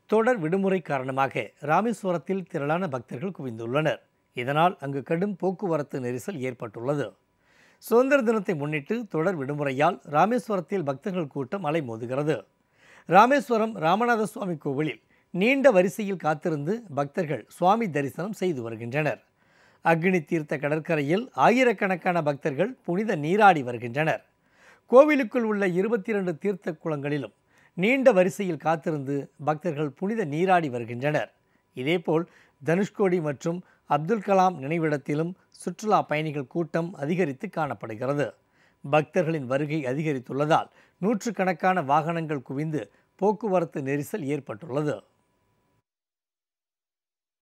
தொடர் விடுமுறை காரணமாக ராமேஸ்வரத்தில் திரளான பக்தர்கள் குவிந்துள்ளனர் இதனால் அங்கு கடும் போக்குவரத்து நெரிசல் ஏற்பட்டுள்ளது சுதந்திர தினத்தை முன்னிட்டு தொடர் விடுமுறையால் ராமேஸ்வரத்தில் பக்தர்கள் கூட்டம் அலைமோதுகிறது ராமேஸ்வரம் ராமநாத சுவாமி கோவிலில் நீண்ட வரிசையில் காத்திருந்து பக்தர்கள் சுவாமி தரிசனம் செய்து வருகின்றனர் அக்னி தீர்த்த கடற்கரையில் ஆயிரக்கணக்கான பக்தர்கள் புனித நீராடி வருகின்றனர் கோவிலுக்குள் உள்ள இருபத்தி இரண்டு தீர்த்த குளங்களிலும் நீண்ட வரிசையில் காத்திருந்து பக்தர்கள் புனித நீராடி வருகின்றனர் இதேபோல் தனுஷ்கோடி மற்றும் அப்துல் கலாம் நினைவிடத்திலும் சுற்றுலா பயணிகள் கூட்டம் அதிகரித்து காணப்படுகிறது பக்தர்களின் வருகை அதிகரித்துள்ளதால் நூற்றுக்கணக்கான வாகனங்கள் குவிந்து போக்குவரத்து நெரிசல் ஏற்பட்டுள்ளது